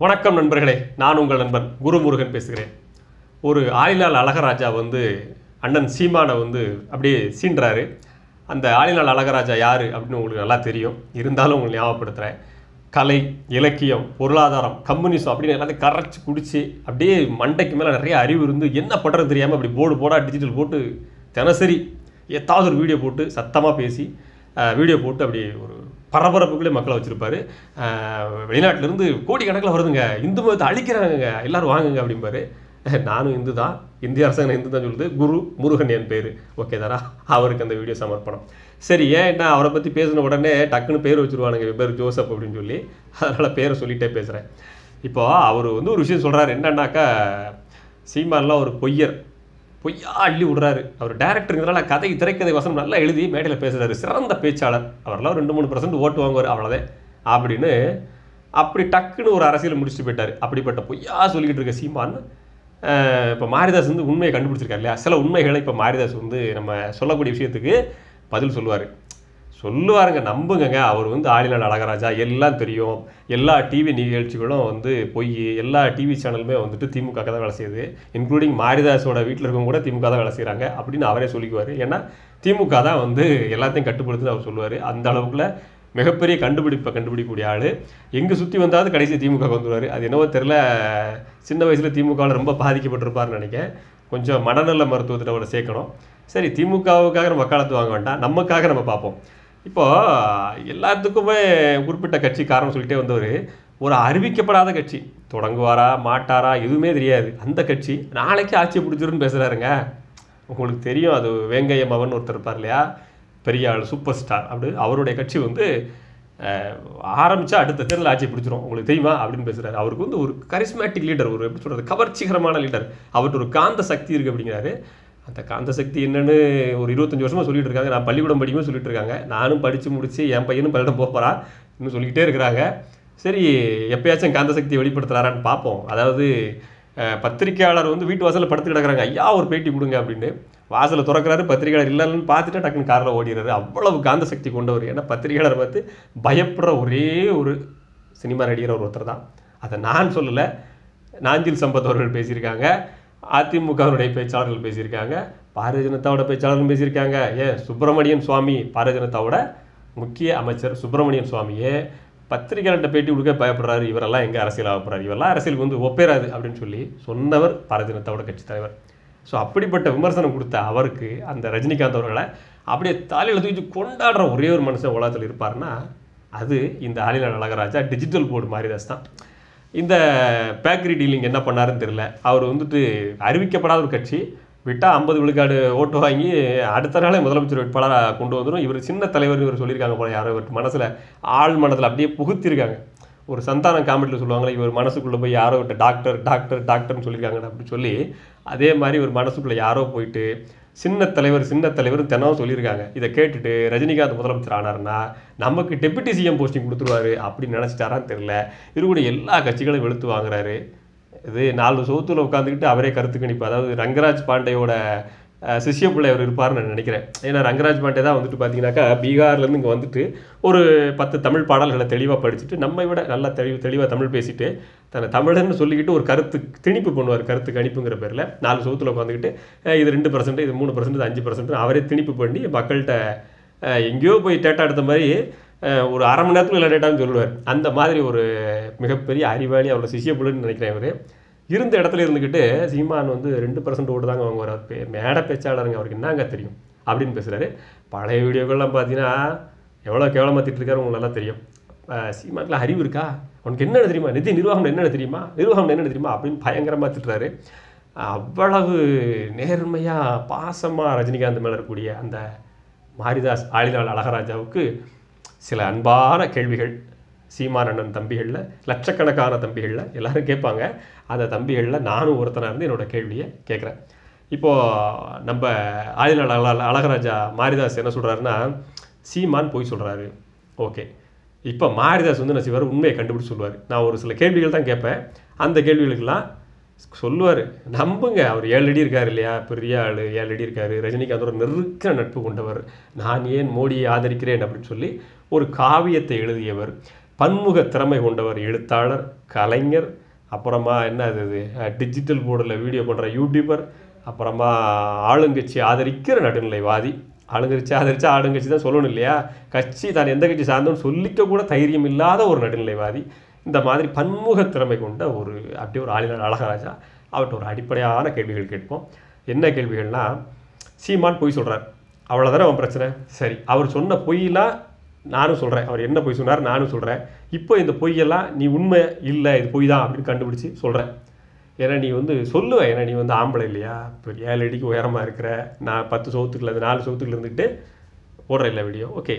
வணக்கம் நண்பர்களே நான் உங்கள் நண்பன் குருமுருகன் பேசுகிறேன் ஒரு ஆளிலால் அழகராஜா வந்து அண்ணன் சீமானை வந்து அப்படியே சீண்டுறாரு அந்த ஆளிலால் அழகராஜா யார் அப்படின்னு உங்களுக்கு நல்லா தெரியும் இருந்தாலும் உங்களுக்கு ஞாபகப்படுத்துகிறேன் கலை இலக்கியம் பொருளாதாரம் கம்யூனிசம் அப்படின்னு எல்லாத்தையும் கரைச்சி குடிச்சு அப்படியே மண்டைக்கு மேலே நிறைய அறிவு இருந்து என்ன பண்ணுறது தெரியாமல் அப்படி போர்டு போர்டாக டிஜிட்டல் போட்டு தினசரி ஏதாவது ஒரு வீடியோ போட்டு சத்தமாக பேசி அஹ், வீடியோ போட்டு அப்படி ஒரு பரபரப்புக்குள்ளே மக்களை வச்சுருப்பாரு வெளிநாட்டிலேருந்து கோடிக்கணக்கில் வருதுங்க இந்து மதத்தை அழிக்கிறாங்க எல்லாரும் வாங்குங்க அப்படிம்பாரு நானும் இந்து தான் இந்திய அரசாங்கம் இந்து தான் சொல்லுது குரு முருகன் என் பேர் ஓகே தானா அவருக்கு அந்த வீடியோ சமர்ப்பணம் சரி ஏன் என்ன அவரை பற்றி பேசின உடனே டக்குன்னு பேர் வச்சுருவானுங்க இவன் பேர் ஜோசப் அப்படின்னு சொல்லி அதனால் பேரை சொல்லிட்டே பேசுகிறேன் இப்போ அவர் வந்து ஒரு விஷயம் சொல்கிறாரு என்னன்னாக்கா சீமான்லாம் ஒரு பொய்யர் பொய்யா அள்ளி விடுறாரு அவர் டேரக்டருங்கிறனால கதை திரைக்கதை வசனம் நல்லா எழுதி மேடையில் பேசுகிறாரு சிறந்த பேச்சாளர் அவரெல்லாம் ரெண்டு மூணு பர்சன்ட் ஓட்டு வாங்குவார் அவ்வளோதான் அப்படின்னு அப்படி டக்குன்னு ஒரு அரசியல் முடிச்சுட்டு போயிட்டார் அப்படிப்பட்ட பொய்யா சொல்லிக்கிட்டு இருக்க சீமான் இப்போ மாரிதாஸ் வந்து உண்மையை கண்டுபிடிச்சிருக்காரு இல்லையா சில உண்மைகளை இப்போ மாரிதாஸ் வந்து நம்ம சொல்லக்கூடிய விஷயத்துக்கு பதில் சொல்லுவார் சொல்லுவாருங்க நம்புங்கங்க அவர் வந்து ஆளிலால் அழகராஜா எல்லாம் தெரியும் எல்லா டிவி நிகழ்ச்சிகளும் வந்து பொய் எல்லா டிவி சேனலுமே வந்துட்டு திமுக தான் வேலை செய்யுது இன்க்ளூடிங் மாரிதாஸோட வீட்டில் இருக்கவங்க கூட திமுக தான் வேலை செய்கிறாங்க அப்படின்னு அவரே சொல்லிக்குவார் ஏன்னா திமுக தான் வந்து எல்லாத்தையும் கட்டுப்படுத்துன்னு அவர் சொல்லுவார் அந்த அளவுக்குள்ள மிகப்பெரிய கண்டுபிடிப்பை கண்டுபிடிக்கக்கூடிய ஆள் எங்கே சுற்றி வந்தாவது கடைசி திமுக வந்துடுவார் அது என்னவோ தெரில சின்ன வயசில் திமுகவில் ரொம்ப பாதிக்கப்பட்டிருப்பார்னு நினைக்கிறேன் கொஞ்சம் மனநல மருத்துவத்தில் அவரை சேர்க்கணும் சரி திமுகவுக்காக நம்ம வக்காலத்து வாங்க வேண்டாம் நமக்காக நம்ம பார்ப்போம் இப்போ எல்லாத்துக்குமே குறிப்பிட்ட கட்சி காரணம் சொல்லிட்டே வந்தவர் ஒரு அறிவிக்கப்படாத கட்சி தொடங்குவாரா மாட்டாரா எதுவுமே தெரியாது அந்த கட்சி நாளைக்கு ஆட்சி பிடிச்சிருன்னு பேசுகிறாருங்க உங்களுக்கு தெரியும் அது வேங்கையம் அவன் ஒருத்தர் இருப்பார் இல்லையா பெரிய ஆள் சூப்பர் ஸ்டார் அப்படி அவருடைய கட்சி வந்து அஹ், ஆரம்பிச்சா அடுத்த தேர்தல் ஆட்சி பிடிச்சிரும் உங்களுக்கு தெரியுமா அப்படின்னு பேசுறாரு அவருக்கு வந்து ஒரு கரிஸ்மேட்டிக் லீடர் ஒரு எப்படி சொல்றது கவர்ச்சிகரமான லீடர் அவர்கிட்ட ஒரு காந்த சக்தி இருக்கு அப்படிங்கிறாரு அந்த காந்த சக்தி என்னன்னு ஒரு இருபத்தஞ்சு வருஷமா சொல்லிட்டு இருக்காங்க நான் பள்ளிக்கூடம் படிக்கும்போது சொல்லிட்டு இருக்காங்க நானும் படிச்சு முடிச்சு என் பையனும் பள்ளியிடம் போகிறான் இன்னும் சொல்லிக்கிட்டே இருக்கிறாங்க சரி எப்பயாச்சும் காந்த சக்தியை வெளிப்படுத்துறாரான்னு பார்ப்போம் அதாவது அஹ், பத்திரிக்கையாளர் வந்து வீட்டு வாசலில் படுத்து கிடக்குறாங்க ஐயா ஒரு பேட்டி கொடுங்க அப்படின்னு வாசலை திறக்கிறாரு பத்திரிகையாளர் இல்லைன்னு பார்த்துட்டு டக்குன்னு காரில் ஓடிடுறாரு அவ்வளவு காந்த சக்தி கொண்டவர் ஏன்னா பத்திரிகையாளர் பார்த்து பயப்படுற ஒரே ஒரு சினிமா நடிகர் ஒரு ஒருத்தர் தான் அதை நான் சொல்லலை நாஞ்சில் சம்பத் அவர்கள் பேசியிருக்காங்க அதிமுகவினுடைய பேச்சாளர்கள் பேசியிருக்காங்க பாரதிய ஜனதாவோட பேச்சாளர்கள் பேசியிருக்காங்க ஏன் சுப்பிரமணியன் சுவாமி பாரதிய ஜனதாவோட முக்கிய அமைச்சர் சுப்பிரமணியன் சுவாமியே பத்திரிகையாளர்கிட்ட பேட்டி கொடுக்க பயப்படுறாரு இவரெல்லாம் எங்கே அரசியல் ஆகப்படுறாரு இவரெல்லாம் அரசியலுக்கு வந்து ஒப்பேராது அப்படின்னு சொல்லி சொன்னவர் பாரதிய ஜனதாவோட கட்சி தலைவர் ஸோ அப்படிப்பட்ட விமர்சனம் கொடுத்த அவருக்கு அந்த ரஜினிகாந்த் அவர்களை அப்படியே தலையில் தூக்கி கொண்டாடுற ஒரே ஒரு மனுஷன் உலகத்தில் இருப்பாருன்னா அது இந்த ஆளிலால் அழகராஜா டிஜிட்டல் போர்டு மாரிதாஸ் தான் இந்த பேக்கரி டீலிங் என்ன பண்ணாருன்னு தெரியல அவர் வந்துட்டு அறிவிக்கப்படாத ஒரு கட்சி விட்டால் ஐம்பது விழுக்காடு ஓட்டு வாங்கி அடுத்த நாளே முதலமைச்சர் வேட்பாளராக கொண்டு வந்துடும் இவர் சின்ன தலைவர் இவர் சொல்லியிருக்காங்க போல யாரோ இவர் மனசில் ஆள் மனதில் அப்படியே புகுத்திருக்காங்க ஒரு சந்தானம் காமெடியில் சொல்லுவாங்களே இவர் மனசுக்குள்ளே போய் யாரோ விட்ட டாக்டர் டாக்டர் டாக்டர்னு சொல்லியிருக்காங்க அப்படின்னு சொல்லி அதே மாதிரி ஒரு மனசுக்குள்ளே யாரோ போயிட்டு சின்ன தலைவர் சின்ன தலைவர் தினம் சொல்லியிருக்காங்க இதை கேட்டுட்டு ரஜினிகாந்த் முதலமைச்சர் ஆனார்னா நமக்கு டெபுட்டி சிஎம் போஸ்டிங் கொடுத்துருவாரு அப்படின்னு நினச்சிட்டாரான்னு தெரியல இவருடைய எல்லா கட்சிகளையும் வெளுத்து வாங்குறாரு இது நாலு சோத்துல உட்காந்துக்கிட்டு அவரே கருத்து கணிப்பு அதாவது ரங்கராஜ் பாண்டேயோட அஹ், சிஷ்ய பிள்ளை அவர் இருப்பார்னு நான் நினைக்கிறேன் ஏன்னா ரங்கராஜ் பாண்டே தான் வந்துட்டு பார்த்தீங்கன்னாக்கா பீகார்லேருந்து இங்கே வந்துட்டு ஒரு பத்து தமிழ் பாடல்களை தெளிவாக படிச்சுட்டு நம்மை விட நல்லா தெளிவு தெளிவாக தமிழ் பேசிட்டு தன்னை தமிழன்னு சொல்லிக்கிட்டு ஒரு கருத்து திணிப்பு பண்ணுவார் கருத்து கணிப்புங்கிற பேரில் நாலு சோத்துல உட்காந்துக்கிட்டு அஹ், இது ரெண்டு பர்சன்ட் இது மூணு பர்சன்ட் அஞ்சு பர்சன்ட் அவரே திணிப்பு பண்ணி மக்கள்கிட்ட அஹ், எங்கேயோ போய் டேட்டா எடுத்த மாதிரி அஹ், ஒரு அரை மணி நேரத்தில் எல்லா டேட்டாவும் சொல்லுவார் அந்த மாதிரி ஒரு மிகப்பெரிய அறிவாளி அவரோட சிஷ்ய புள்ளுன்னு நினைக்கிறேன் இவர் இருந்த இடத்துல இருந்துக்கிட்டு சீமான் வந்து ரெண்டு பர்சன்ட் ஓட்டு தாங்க வாங்குவார் அவர் பே- மேடை பேச்சாளருங்க அவருக்கு என்னங்க தெரியும் அப்படின்னு பேசுகிறாரு பழைய வீடியோக்கள்லாம் பார்த்தீங்கன்னா எவ்வளோ கேவலமாக திட்டிருக்காரு உங்களுக்கு நல்லா தெரியும் அஹ் சீமான்ல அறிவு இருக்கா உனக்கு என்னென்ன தெரியுமா நிதி நிர்வாகம் என்னென்ன தெரியுமா நிர்வாகம் என்னென்ன தெரியுமா அப்படின்னு பயங்கரமாக திட்டுறாரு அவ்வளவு நேர்மையாக பாசமாக ரஜினிகாந்த் மேலே இருக்கக்கூடிய அந்த மாரிதாஸ் ஆளிலால் அழகராஜாவுக்கு சில அன்பான கேள்விகள் சீமானண்ணன் தம்பிகளில் லட்சக்கணக்கான தம்பிகளில் எல்லாரும் கேட்பாங்க அந்த தம்பிகளில் நானும் ஒருத்தனாக இருந்து என்னோட கேள்வியை கேட்குறேன் இப்போது நம்ம ஆளிலால் அழ- அழகராஜா மாரிதாஸ் என்ன சொல்கிறாருன்னா சீமான் போய் சொல்கிறாரு ஓகே இப்போ மாரிதாஸ் வந்து என்ன செய்வார் உண்மையை கண்டுபிடிச்சு சொல்லுவார் நான் ஒரு சில கேள்விகள் தான் கேட்பேன் அந்த கேள்விகளுக்கெல்லாம் சொல்லுவார் நம்புங்க அவர் ஏழு அடி இருக்கார் இல்லையா பெரிய ஆள் ஏழு அடி இருக்கார் ரஜினிகாந்தோட நெருக்க நட்பு கொண்டவர் நான் ஏன் மோடியை ஆதரிக்கிறேன் அப்படின்னு சொல்லி ஒரு காவியத்தை எழுதியவர் பன்முக திறமை கொண்டவர் எழுத்தாளர் கலைஞர் அப்புறமா என்ன அது இது டிஜிட்டல் போர்டில் வீடியோ பண்ணுற யூடியூபர் அப்புறமா ஆளுங்கட்சி ஆதரிக்கிற நடுநிலைவாதி ஆளுங்கட்சி ஆதரிச்சா ஆளுங்கட்சி தான் சொல்லணும் இல்லையா கட்சி தான் எந்த கட்சி சார்ந்தோன்னு சொல்லிக்க கூட தைரியம் இல்லாத ஒரு நடுநிலைவாதி இந்த மாதிரி பன்முக திறமை கொண்ட ஒரு அப்படி ஒரு ஆளினர் அழகராஜா அவர்கிட்ட ஒரு அடிப்படையான கேள்விகள் கேட்போம் என்ன கேள்விகள்னா சீமான் பொய் சொல்கிறார் அவ்வளோதானே அவன் பிரச்சனை சரி அவர் சொன்ன பொய்யெல்லாம் நானும் சொல்கிறேன் அவர் என்ன பொய் சொன்னார் நானும் சொல்கிறேன் இப்போ இந்த பொய்யெல்லாம் நீ உண்மை இல்லை இது பொய் தான் அப்படின்னு கண்டுபிடிச்சி சொல்கிறேன் ஏன்னா நீ வந்து சொல்லுவ ஏன்னா நீ வந்து ஆம்பளை இல்லையா இப்போ ஏழு அடிக்கு உயரமாக இருக்கிற நான் பத்து சவுத்துக்குள்ள அது நாலு சவுத்துக்குள்ள இருந்துக்கிட்டு போடுற இல்லை வீடியோ ஓகே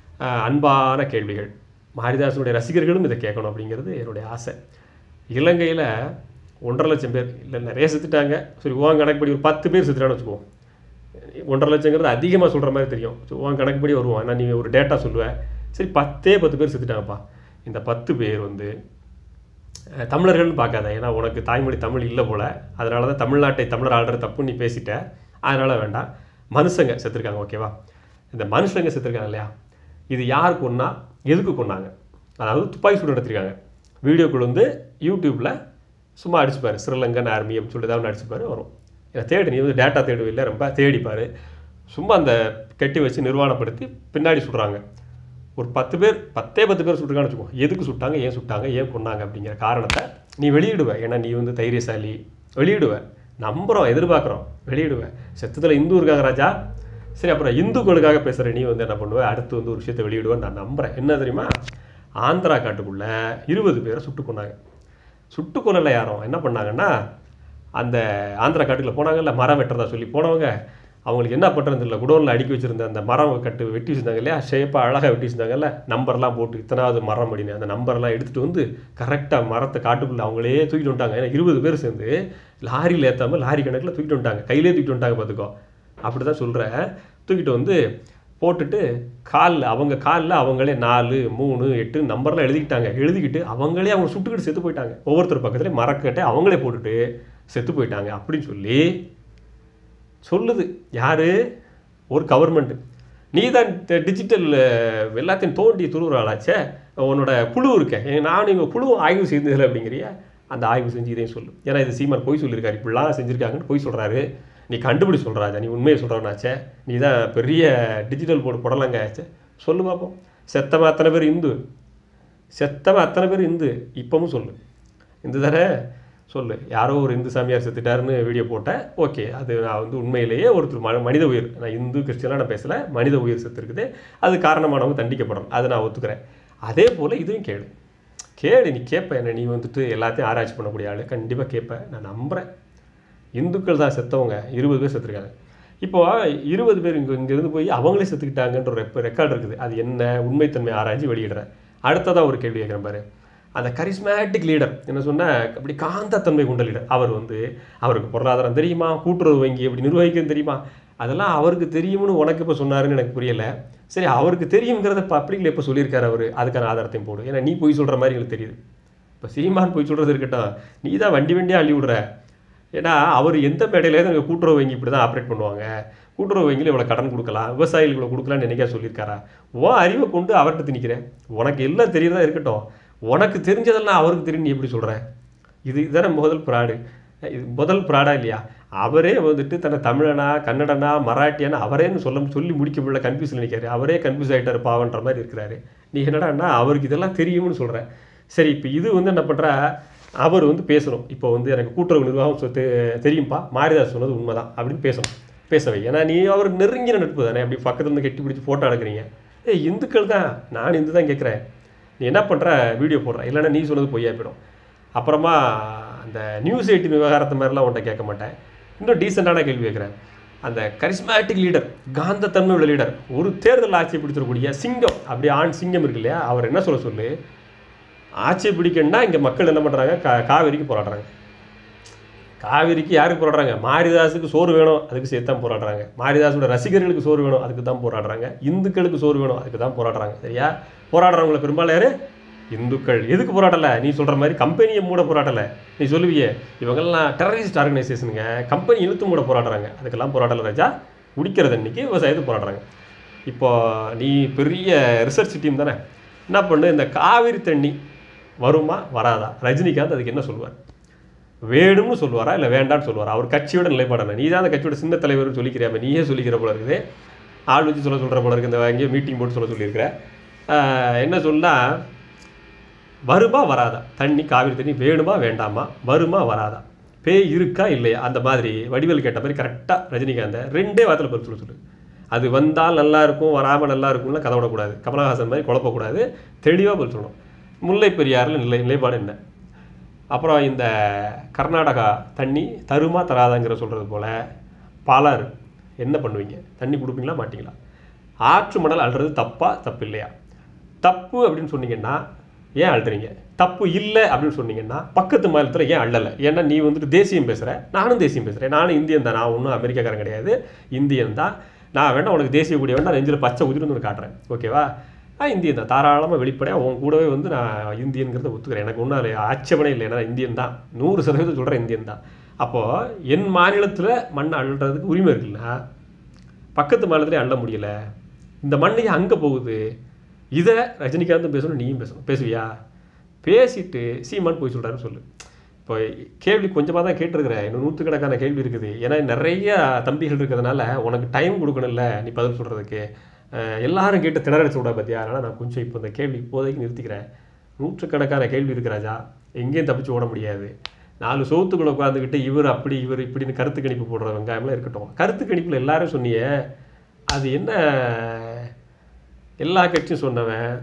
அன்பான கேள்விகள் மாரிதாசனுடைய ரசிகர்களும் இதை கேட்கணும் அப்படிங்கிறது என்னுடைய ஆசை இலங்கையில் ஒன்றரை லட்சம் பேர் இல்லை நிறைய செத்துட்டாங்க சரி உன் கணக்குப்படி ஒரு பத்து பேர் செத்துட்டான்னு வச்சுக்குவோம் ஒன்றரை லட்சங்கிறது அதிகமாக சொல்கிற மாதிரி தெரியும் ஸோ உன் கணக்குப்படி வருவான் நான் நீ ஒரு டேட்டா சொல்லுவேன் சரி பத்தே பத்து பேர் செத்துட்டாங்கப்பா இந்த பத்து பேர் வந்து அஹ், தமிழர்கள்னு பார்க்காத ஏன்னா உனக்கு தாய்மொழி தமிழ் இல்லை போல் அதனால தான் தமிழ்நாட்டை தமிழர் ஆள்ற தப்பு நீ பேசிட்ட அதனால் வேண்டாம் மனுஷங்க செத்துருக்காங்க ஓகேவா இந்த மனுஷங்க செத்துருக்காங்க இல்லையா இது யார் கொன்னா எதுக்கு கொன்னாங்க அதாவது துப்பாக்கி சூடு நடத்திருக்காங்க வீடியோக்குள்ள வந்து யூடியூப்பில் சும்மா அடிச்சுப்பாரு ஸ்ரீலங்கன் ஆர்மி அப்படின்னு சொல்லிட்டு ஏதாவது அடிச்சுப்பாரு வரும் இதை தேடு நீ வந்து டேட்டா தேடுவில்லை ரொம்ப தேடிப்பாரு சும்மா அந்த கட்டி வச்சு நிர்வாணப்படுத்தி பின்னாடி சுடுறாங்க ஒரு பத்து பேர் பத்தே பத்து பேர் சுட்டுருக்கான்னு வச்சுக்கோ எதுக்கு சுட்டாங்க ஏன் சுட்டாங்க ஏன் கொன்னாங்க அப்படிங்கிற காரணத்தை நீ வெளியிடுவ ஏன்னா நீ வந்து தைரியசாலி வெளியிடுவ நம்புகிறோம் எதிர்பார்க்குறோம் வெளியிடுவ செத்தத்தில் இந்து இருக்காங்க ராஜா சரி அப்புறம் இந்துக்களுக்காக பேசுகிற நீ வந்து என்ன பண்ணுவ அடுத்து வந்து ஒரு விஷயத்தை வெளியிடுவேன்னு நான் நம்புகிறேன் என்ன தெரியுமா ஆந்திரா காட்டுக்குள்ள இருபது பேரை சுட்டு கொன்னாங்க சுட்டு கொல்லலை யாரும் என்ன பண்ணாங்கன்னா அந்த ஆந்திரா காட்டுக்குள்ள போனாங்கல்ல மரம் வெட்டுறதா சொல்லி போனவங்க அவங்களுக்கு என்ன பண்ணுறது இல்லை குடோனில் அடுக்கி வச்சிருந்த அந்த மரம் கட்டு வெட்டி வச்சிருந்தாங்க இல்லையா ஷேப்பாக அழகாக வெட்டி வச்சிருந்தாங்கல்ல நம்பர்லாம் போட்டு இத்தனாவது மரம் அப்படின்னு அந்த நம்பர்லாம் எடுத்துகிட்டு வந்து கரெக்டாக மரத்தை காட்டுக்குள்ளே அவங்களே தூக்கிட்டு வந்துட்டாங்க ஏன்னா இருபது பேர் சேர்ந்து லாரியில் ஏற்றாமல் லாரி கணக்கில் தூக்கிட்டு வந்துட்டாங்க கையிலே தூக்கிட்டு வந்துட்டாங்க பார்த்துக்கோ அப்படி தான் சொல்கிறேன் தூக்கிட்டு வந்து போட்டுட்டு காலில் அவங்க காலில் அவங்களே நாலு மூணு எட்டு நம்பர்லாம் எழுதிக்கிட்டாங்க எழுதிக்கிட்டு அவங்களே அவங்க சுட்டுக்கிட்டு செத்து போயிட்டாங்க ஒவ்வொருத்தர் பக்கத்துலேயே மரக்கட்டை அவங்களே போட்டுட்டு செத்து போயிட்டாங்க அப்படின்னு சொல்லி சொல்லுது யாரு ஒரு கவர்மெண்ட் நீ தான் டிஜிட்டல் எல்லாத்தையும் தோண்டி துருவுறாளாச்சே உன்னோட குழு இருக்கேன் நான் இங்கே குழு ஆய்வு செய்ததில்லை அப்படிங்கிறிய அந்த ஆய்வு செஞ்சு இதையும் சொல்லு ஏன்னா இது சீமான் பொய் சொல்லியிருக்காரு இப்படிலாம் செஞ்சுருக்காங்கன்னு பொய் சொல்கிறாரு நீ கண்டுபிடி சொல்கிறாச்சா நீ உண்மையை சொல்கிறவனாச்சே நீ தான் பெரிய டிஜிட்டல் போர்டு புடலங்க ஆச்சே சொல்லு பார்ப்போம் செத்தவன் அத்தனை பேர் இந்து செத்தவன் அத்தனை பேர் இந்து இப்பவும் சொல்லு இந்து தானே சொல்லு யாரோ ஒரு இந்து சாமியார் செத்துட்டாருன்னு வீடியோ போட்டேன் ஓகே அது நான் வந்து உண்மையிலேயே ஒருத்தர் ம மனித உயிர் நான் இந்து கிறிஸ்டியனாக நான் பேசலை மனித உயிர் செத்துருக்குது அது காரணமானவங்க தண்டிக்கப்படணும் அதை நான் ஒத்துக்கிறேன் அதே போல் இதையும் கேளு கேளு நீ கேட்ப என்ன நீ வந்துட்டு எல்லாத்தையும் ஆராய்ச்சி பண்ணக்கூடிய ஆள் கண்டிப்பாக கேட்பேன் நான் நம்புகிறேன் இந்துக்கள் தான் செத்தவங்க இருபது பேர் செத்துருக்காங்க இப்போ இருபது பேர் இங்கே இங்கேருந்து போய் அவங்களே செத்துக்கிட்டாங்கன்ற ஒரு ரெக்கார்டு இருக்குது அது என்ன உண்மைத்தன்மை ஆராய்ச்சி வெளியிடுறேன் அடுத்ததாக ஒரு கேள்வி கேட்குறேன் பாரு அந்த கரிஸ்மேட்டிக் லீடர் என்ன சொன்ன அப்படி காந்தத்தன்மை கொண்ட லீடர் அவர் வந்து அவருக்கு பொருளாதாரம் தெரியுமா கூட்டுறவு வங்கி எப்படி நிர்வகிக்கிறது தெரியுமா அதெல்லாம் அவருக்கு தெரியும்னு உனக்கு இப்போ சொன்னாருன்னு எனக்கு புரியல சரி அவருக்கு தெரியுங்கிறத பப்ளிக்கில் எப்போ சொல்லியிருக்காரு அவர் அதுக்கான ஆதாரத்தையும் போடு ஏன்னா நீ போய் சொல்கிற மாதிரி எனக்கு தெரியுது இப்போ சீமான் போய் சொல்கிறது இருக்கட்டும் நீ தான் வண்டி வண்டியாக அள்ளி விடுற ஏன்னா அவர் எந்த மேடையிலேருந்து எங்கள் கூட்டுறவு வங்கி இப்படி தான் ஆப்ரேட் பண்ணுவாங்க கூட்டுறவு வங்கியில் இவ்வளோ கடன் கொடுக்கலாம் விவசாயிகள் இவ்வளோ கொடுக்கலாம்னு என்னைக்கா சொல்லியிருக்காரா உன் அறிவை கொண்டு அவர்கிட்ட திணிக்கிறேன் உனக்கு எல்லாம் தெரியறதா இருக்கட்டும் உனக்கு தெரிஞ்சதெல்லாம் அவருக்கு தெரியும் நீ எப்படி சொல்கிற இது இதுதானே முதல் ப்ராடு இது முதல் ப்ராடா இல்லையா அவரே வந்துட்டு தன்னை தமிழனா கன்னடனா மராட்டியானா அவரேன்னு சொல்ல சொல்லி முடிக்க முடியல கன்ஃபியூஸில் நிற்காரு அவரே கன்ஃபியூஸ் ஆகிட்டார் பாவன்ற மாதிரி இருக்கிறாரு நீ என்னடான்னா அவருக்கு இதெல்லாம் தெரியும்னு சொல்கிறேன் சரி இப்போ இது வந்து என்ன பண்ணுறா அவர் வந்து பேசணும் இப்போ வந்து எனக்கு கூட்டுறவு நிர்வாகம் சொ- தெ- தெரியும்ப்பா மாரிதாஸ் சொன்னது உண்மைதான் அப்படின்னு பேசணும் பேசவை ஏன்னா நீ அவர் நெருங்கின நட்பு தானே அப்படி பக்கத்துல இருந்து கட்டி பிடிச்சி ஃபோட்டோ எடுக்கிறீங்க ஏய் இந்துக்கள் தான் நான் இந்து தான் கேட்குறேன் நீ என்ன பண்ணுற வீடியோ போடுற இல்லைன்னா நீ சொன்னது பொய்யா போயிடும் அப்புறமா அந்த நியூஸ் எயிட்டின் விவகாரத்து மாதிரிலாம் உன்ட்ட கேட்க மாட்டேன் இன்னும் டீசெண்டான கேள்வி கேட்குறேன் அந்த கரிஸ்மேட்டிக் லீடர் காந்தத்தன்மை உள்ள லீடர் ஒரு தேர்தல் ஆட்சியை பிடிச்சிடக்கூடிய சிங்கம் அப்படி ஆண் சிங்கம் இருக்கு இல்லையா அவர் என்ன சொல்ல சொல்லு ஆட்சியை பிடிக்கணும்னா இங்கே மக்கள் என்ன பண்ணுறாங்க கா காவிரிக்கு போராடுறாங்க காவிரிக்கு யாருக்கு போராடுறாங்க மாரிதாஸுக்கு சோறு வேணும் அதுக்கு சேர்த்து தான் போராடுறாங்க மாரிதாஸோட ரசிகர்களுக்கு சோறு வேணும் அதுக்கு தான் போராடுறாங்க இந்துக்களுக்கு சோறு வேணும் அதுக்கு தான் போராடுறாங்க சரியா போராடுறவங்கள பெரும்பாலும் யாரு இந்துக்கள் எதுக்கு போராடலை நீ சொல்கிற மாதிரி கம்பெனியை மூட போராடலை நீ சொல்லுவியே இவங்கெல்லாம் டெரரிஸ்ட் ஆர்கனைசேஷனுங்க கம்பெனி இழுத்து மூட போராடுறாங்க அதுக்கெல்லாம் போராடலை ராஜா குடிக்கிறது அன்னைக்கு விவசாயத்துக்கு போராடுறாங்க இப்போ நீ பெரிய ரிசர்ச் டீம் தானே என்ன பண்ணு இந்த காவிரி தண்ணி வருமா வராதா ரஜினிகாந்த் அதுக்கு என்ன சொல்லுவார் வேணும்னு சொல்லுவாரா இல்லை வேண்டாம்னு சொல்லுவாரா அவர் கட்சியோட நிலைப்பாடு என்ன நீ தான் அந்த கட்சியோட சின்ன தலைவர்னு சொல்லிக்கிறியாம நீயே சொல்லிக்கிற போல இருக்குது ஆள் வச்சு சொல்ல சொல்கிற போல இருக்கு இந்த எங்கேயோ மீட்டிங் போட்டு சொல்ல சொல்லியிருக்கிற ஆஹ் என்ன சொன்னா வருமா வராதா தண்ணி காவிரி தண்ணி வேணுமா வேண்டாமா வருமா வராதா பேய் இருக்கா இல்லையா அந்த மாதிரி வடிவேல் கேட்ட மாதிரி கரெக்டாக ரஜினிகாந்தை ரெண்டே வாரத்தில் பதில் சொல்ல சொல்லு அது வந்தால் நல்லா இருக்கும் வராமல் நல்லா இருக்கும்லாம் கதை விடக்கூடாது கமலஹாசன் மாதிரி குழப்பக்கூடாது தெளிவாக பதில் சொல்லணும் முல்லை பெரியாறில் நிலை நிலைப்பாடு என்ன அப்புறம் இந்த கர்நாடகா தண்ணி தருமா தராதாங்கிற சொல்கிறது போல் பலர் என்ன பண்ணுவீங்க தண்ணி கொடுப்பீங்களா மாட்டீங்களா ஆற்று மணல் அள்ளுறது தப்பா தப்பு இல்லையா தப்பு அப்படின்னு சொன்னீங்கன்னா ஏன் அழுத்துறீங்க தப்பு இல்லை அப்படின்னு சொன்னீங்கன்னா பக்கத்து மாநிலத்தில் ஏன் அள்ளலை ஏன்னா நீ வந்துட்டு தேசியம் பேசுகிற நானும் தேசியம் பேசுகிறேன் நானும் இந்தியன் தான் நான் ஒன்றும் அமெரிக்காக்காரன் கிடையாது இந்தியன் தான் நான் வேணா உனக்கு தேசிய கொடியை வேணா நெஞ்சில் பச்சை உதிர்ந்து ஒன்று காட்டுறேன் ஓகேவா நான் இந்தியன் தான் தாராளமாக வெளிப்படையாக உன் கூடவே வந்து நான் இந்தியன்கிறத ஒத்துக்கிறேன் எனக்கு ஒன்றும் அது ஆட்சேபனே இல்லை ஏன்னா இந்தியன் தான் நூறு சதவீதம் சொல்கிறேன் இந்தியன் தான் அப்போது என் மாநிலத்தில் மண் அள்ளுறதுக்கு உரிமை இருக்குல்ல பக்கத்து மாநிலத்திலே அள்ள முடியல இந்த மண்ணையே அங்கே போகுது இதை ரஜினிகாந்தும் பேசணும் நீயும் பேசணும் பேசுவியா பேசிட்டு சீமான் போய் சொல்கிறாருன்னு சொல்லு இப்போ கேள்வி கொஞ்சமாக தான் கேட்டிருக்கிறேன் இன்னும் நூற்றுக்கணக்கான கேள்வி இருக்குது ஏன்னா நிறைய தம்பிகள் இருக்கிறதுனால உனக்கு டைம் கொடுக்கணும்ல நீ பதில் சொல்கிறதுக்கு எல்லாரும் கேட்டு திணறடிச்சு விட பார்த்தியா அதனால் நான் கொஞ்சம் இப்போ இந்த கேள்வி இப்போதைக்கு நிறுத்திக்கிறேன் நூற்றுக்கணக்கான கேள்வி இருக்கு ராஜா எங்கேயும் தப்பிச்சு ஓட முடியாது நாலு சோத்துக்குள்ள உட்காந்துக்கிட்டு இவர் அப்படி இவர் இப்படின்னு கருத்து கணிப்பு போடுற வெங்காயம்லாம் இருக்கட்டும் கருத்து கணிப்பில் எல்லாரும் சொன்னியே அது என்ன எல்லா கட்சியும் சொன்னவன்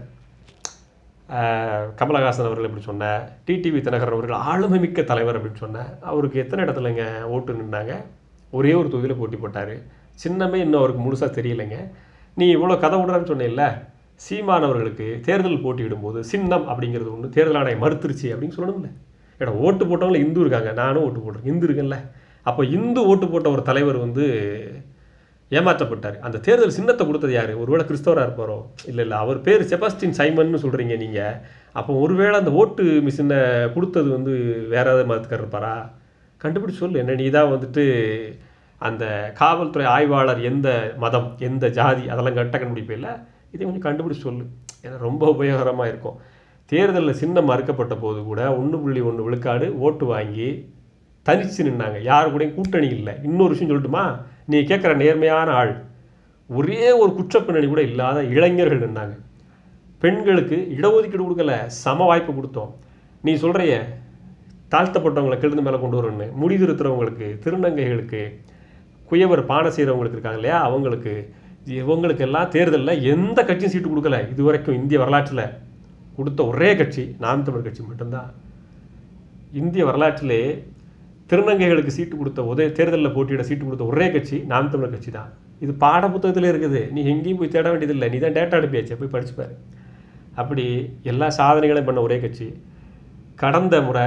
ஆஹ், கமலஹாசன் அவர்கள் இப்படி சொன்ன டிடிவி தினகரன் அவர்கள் ஆளுமை மிக்க தலைவர் அப்படின்னு சொன்னேன் அவருக்கு எத்தனை இடத்துலங்க ஓட்டு நின்னாங்க ஒரே ஒரு தொகுதியில் போட்டி போட்டார் சின்னமே இன்னும் அவருக்கு முழுசாக தெரியலைங்க நீ இவ்வளோ கதை விடுறன்னு சொன்னேல்ல சீமான் அவர்களுக்கு தேர்தல் போட்டியிடும்போது சின்னம் அப்படிங்கிறது ஒன்று தேர்தல் ஆணையம் மறுத்துருச்சு அப்படின்னு சொல்லணும்ல ஏடா ஓட்டு போட்டவங்கள இந்து இருக்காங்க நானும் ஓட்டு போடுறேன் இந்து இருக்கேன்ல அப்போ இந்து ஓட்டு போட்ட ஒரு தலைவர் வந்து ஏமாற்றப்பட்டார் அந்த தேர்தல் சின்னத்தை கொடுத்தது யார் ஒருவேளை கிறிஸ்தவராக இருப்பாரோ இல்லை இல்லை அவர் பேர் செபாஸ்டின் சைமன்னு சொல்கிறீங்க நீங்கள் அப்போ ஒருவேளை அந்த ஓட்டு மிஷினை கொடுத்தது வந்து வேற ஏதாவது மதத்துக்காரர் இருப்பாரா கண்டுபிடிச்சு சொல்லு என்ன நீ தான் வந்துட்டு அந்த காவல்துறை ஆய்வாளர் எந்த மதம் எந்த ஜாதி அதெல்லாம் கரெக்டாக கண்டுபிடிப்பில்ல இதை கொஞ்சம் கண்டுபிடிச்சு சொல்லு ஏன்னா ரொம்ப உபயோகரமாக இருக்கும் தேர்தலில் சின்னம் மறுக்கப்பட்ட போது கூட ஒன்று புள்ளி ஒன்று விழுக்காடு ஓட்டு வாங்கி தனிச்சு நின்னாங்க யார் கூடயும் கூட்டணி இல்லை இன்னொரு விஷயம் சொல்லட்டுமா நீ கேட்குற நேர்மையான ஆள் ஒரே ஒரு குற்றப்பின்னணி கூட இல்லாத இளைஞர்கள் நின்னாங்க பெண்களுக்கு இடஒதுக்கீடு கொடுக்கல சம வாய்ப்பு கொடுத்தோம் நீ சொல்கிறைய தாழ்த்தப்பட்டவங்களை கிழந்து மேலே கொண்டு வரணும்னு முடி திருத்துறவங்களுக்கு திருநங்கைகளுக்கு குயவர் பானை செய்கிறவங்களுக்கு இருக்காங்க இல்லையா அவங்களுக்கு இவங்களுக்கு எல்லாம் தேர்தலில் எந்த கட்சியும் சீட்டு கொடுக்கல இது வரைக்கும் இந்திய வரலாற்றில் கொடுத்த ஒரே கட்சி நாம் தமிழ் கட்சி மட்டும்தான் இந்திய வரலாற்றிலே திருநங்கைகளுக்கு சீட்டு கொடுத்த உதய தேர்தலில் போட்டியிட சீட்டு கொடுத்த ஒரே கட்சி நாம் தமிழர் கட்சி தான் இது பாட புத்தகத்தில் இருக்குது நீ எங்கேயும் போய் தேட வேண்டியதில்லை நீ தான் டேட்டா அனுப்பியாச்சு போய் படிச்சுப்பாரு அப்படி எல்லா சாதனைகளையும் பண்ண ஒரே கட்சி கடந்த முறை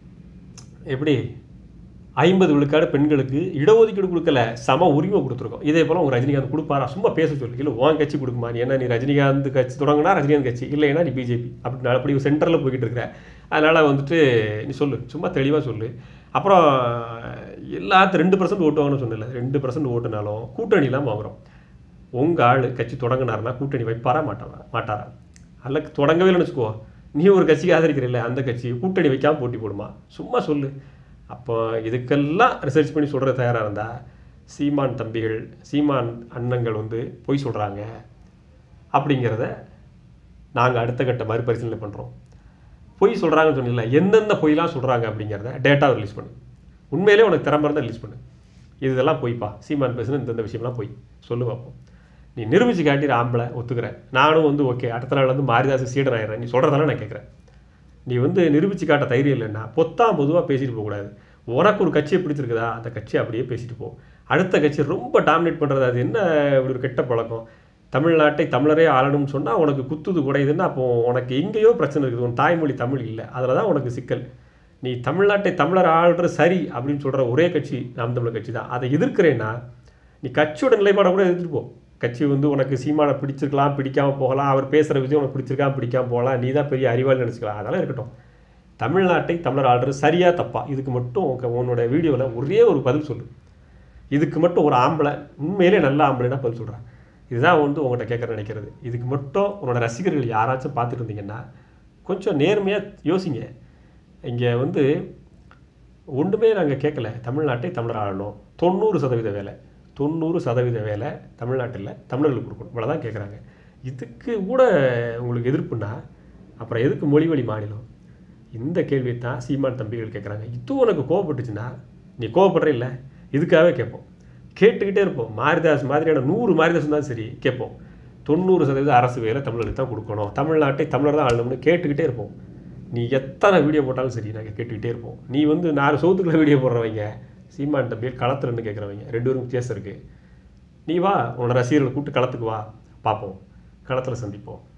எப்படி ஐம்பது விழுக்காடு பெண்களுக்கு இடஒதுக்கீடு கொடுக்கல சம உரிமை கொடுத்துருக்கோம் இதே போல் உங்கள் ரஜினிகாந்த் கொடுப்பாரா சும்மா பேச சொல்லு இல்லை உன் கட்சி கொடுக்குமா நீ என்ன நீ ரஜினிகாந்த் கட்சி தொடங்கினா ரஜினிகாந்த் கட்சி இல்லைன்னா நீ பிஜேபி அப்படி அப்படி சென்டரில் போய்கிட்டு இருக்கிற அதனால் வந்துட்டு நீ சொல்லு சும்மா தெளிவாக சொல்லு அப்புறம் எல்லாத்து ரெண்டு பர்சன்ட் ஓட்டு வாங்கணும்னு சொன்னல ரெண்டு பர்சன்ட் ஓட்டுனாலும் கூட்டணிலாம் வாங்குறோம் உங்கள் ஆள் கட்சி தொடங்கினாருன்னா கூட்டணி வைப்பாரா மாட்டாரா மாட்டாரா அல்ல தொடங்கவே இல்லைன்னு வச்சுக்கோ நீ ஒரு கட்சிக்கு ஆதரிக்கிறல்ல அந்த கட்சி கூட்டணி வைக்காம போட்டி போடுமா சும்மா சொல்லு அப்போ இதுக்கெல்லாம் ரிசர்ச் பண்ணி சொல்கிற தயாராக இருந்தால் சீமான் தம்பிகள் சீமான் அண்ணங்கள் வந்து பொய் சொல்கிறாங்க அப்படிங்கிறத நாங்கள் அடுத்த கட்ட மறுபரிசீலனை பண்ணுறோம் பொய் சொல்கிறாங்கன்னு சொன்னீங்கல்ல எந்தெந்த பொய்லாம் சொல்கிறாங்க அப்படிங்கிறத டேட்டா ரிலீஸ் பண்ணு உண்மையிலே உனக்கு திறமை இருந்தால் ரிலீஸ் பண்ணு இதெல்லாம் பொய்ப்பா சீமான் பேசுன இந்தந்த விஷயம்லாம் பொய் சொல்லு பார்ப்போம் நீ நிரூபிச்சு காட்டிற ஆம்பளை ஒத்துக்கிறேன் நானும் வந்து ஓகே அடுத்த நாள் வந்து மாரிதாஸ் சீடன் ஆயிடுறேன் நீ சொல்கிறதெல்லாம் நான் கேட்குறேன் நீ வந்து நிரூபிச்சு காட்ட தைரியம் இல்லைன்னா பொத்தாம் பொதுவாக பேசிட்டு போகக்கூடாது உனக்கு ஒரு கட்சியை பிடிச்சிருக்குதா அந்த கட்சியை அப்படியே பேசிட்டு போ அடுத்த கட்சி ரொம்ப டாமினேட் பண்ணுறது அது என்ன இப்படி ஒரு கெட்ட பழக்கம் தமிழ்நாட்டை தமிழரே ஆளணும்னு சொன்னால் உனக்கு குத்துது குடையுதுன்னா அப்போ உனக்கு எங்கேயோ பிரச்சனை இருக்குது உன் தாய்மொழி தமிழ் இல்லை அதில் தான் உனக்கு சிக்கல் நீ தமிழ்நாட்டை தமிழர் ஆள்றது சரி அப்படின்னு சொல்கிற ஒரே கட்சி நாம் தமிழர் கட்சி தான் அதை எதிர்க்கிறேன்னா நீ கட்சியோட நிலைப்பாடை கூட எதிர்த்துட்டு போ கட்சி வந்து உனக்கு சீமானை பிடிச்சிருக்கலாம் பிடிக்காம போகலாம் அவர் பேசுகிற விஜயம் உனக்கு பிடிச்சிருக்காம பிடிக்காம போகலாம் நீ தான் பெரிய அறிவாளி நினச்சிக்கலாம் அதெல்லாம் இருக்கட்டும் தமிழ்நாட்டை தமிழர் ஆள்றது சரியா தப்பா இதுக்கு மட்டும் உங்க- உன்னோட வீடியோவில் ஒரே ஒரு பதில் சொல்லு இதுக்கு மட்டும் ஒரு ஆம்பளை உண்மையிலே நல்ல ஆம்பளைனா பதில் சொல்கிறேன் இதுதான் வந்து உங்கள்கிட்ட கேட்குற நினைக்கிறது இதுக்கு மட்டும் உன்னோட ரசிகர்கள் யாராச்சும் பார்த்துட்டு இருந்தீங்கன்னா கொஞ்சம் நேர்மையாக யோசிங்க இங்கே வந்து ஒன்றுமே நாங்கள் கேட்கல தமிழ்நாட்டை தமிழர் ஆளணும் தொண்ணூறு சதவீத வேலை தொண்ணூறு சதவீத வேலை தமிழ்நாட்டில் தமிழர்களுக்கு கொடுக்கணும் இவ்வளோ தான் கேட்குறாங்க இதுக்கு கூட உங்களுக்கு எதிர்ப்புன்னா அப்புறம் எதுக்கு மொழி வழி மாநிலம் இந்த கேள்வியை தான் சீமான் தம்பிகள் கேட்குறாங்க இது உனக்கு கோவப்பட்டுச்சுன்னா நீ கோவப்படுற இல்லை இதுக்காகவே கேட்போம் கேட்டுக்கிட்டே இருப்போம் மாரிதாஸ் மாதிரியான நூறு மாரிதாஸ் இருந்தாலும் சரி கேட்போம் தொண்ணூறு சதவீத அரசு வேலை தமிழர்களுக்கு தான் கொடுக்கணும் தமிழ்நாட்டை தமிழர் தான் ஆளணும்னு கேட்டுக்கிட்டே இருப்போம் நீ எத்தனை வீடியோ போட்டாலும் சரி நாங்கள் கேட்டுக்கிட்டே இருப்போம் நீ வந்து நாலு சவுத்துக்குள்ள வீடியோ போடுறவங்க சீமான் தம்பியில் களத்துலன்னு கேட்குறவங்க ரெண்டு பேரும் வித்தியாசம் இருக்குது நீ வா உன்னோட ரசிகர்களை கூப்பிட்டு களத்துக்கு வா பார்ப்போம் களத்தில் சந்திப்போம்